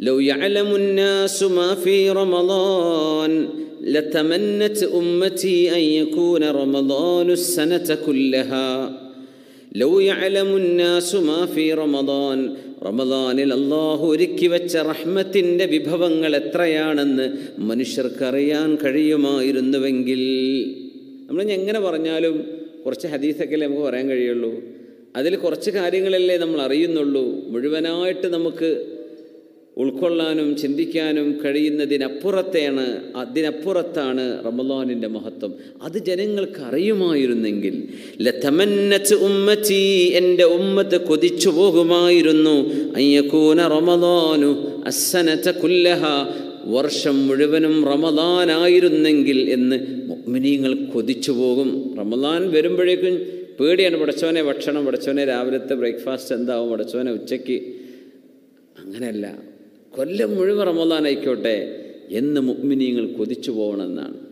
love യഅലമുന്നാസു മാ ഫീ റമളാൻ ലതമന്നത് ഉമ്മതി അൻ യകൂന റമളാനു السنة كلها love യഅലമുന്നാസു മാ ഫീ റമളാൻ റമളാനിൽ അള്ളാഹു ഒരുക്കി വെച്ച റഹ്മത്തിൻ്റെ വിഭവങ്ങൾ എത്രയാണെന്ന് മനുഷ്യർക്കറിയാൻ കഴിയുമായിരുന്നുവെങ്കിൽ നമ്മൾ ഇനി എങ്ങനെ പറഞ്ഞാലും കുറച്ച് ഹദീസൊക്കെ അല്ലേ നമുക്ക് പറയാൻ കഴിയുള്ളൂ അതിൽ കുറച്ച് കാര്യങ്ങളല്ലേ നമ്മൾ അറിയുന്നുള്ളൂ മുഴുവനായിട്ട് നമുക്ക് ഉൾക്കൊള്ളാനും ചിന്തിക്കാനും കഴിയുന്നതിനപ്പുറത്തെയാണ് അതിനപ്പുറത്താണ് റമദാനിൻ്റെ മഹത്വം അത് ജനങ്ങൾക്ക് അറിയുമായിരുന്നെങ്കിൽ ലതമന്നത്ത് ഉമ്മത്തി എൻ്റെ ഉമ്മത്ത് കൊതിച്ചു പോകുമായിരുന്നു അയ്യക്കൂന റമദാനു അസനത കുല്ലഹ വർഷം മുഴുവനും റമദാനായിരുന്നെങ്കിൽ എന്ന് മുഅ്മിനീങ്ങൾ കൊതിച്ചു പോകും റമദാൻ വരുമ്പോഴേക്കും പേടിയാണ് പടച്ചോനെ ഭക്ഷണം പടച്ചോനെ രാവിലത്തെ ബ്രേക്ക്ഫാസ്റ്റ് എന്താവും പടച്ചോനെ ഉച്ചയ്ക്ക് അങ്ങനെയല്ല കൊല്ലം മുഴുവൻ റമദാൻ ആയിക്കോട്ടെ എന്ന് മുഅ്മിനീങ്ങൾ കൊതിച്ചു പോകണമെന്നാണ്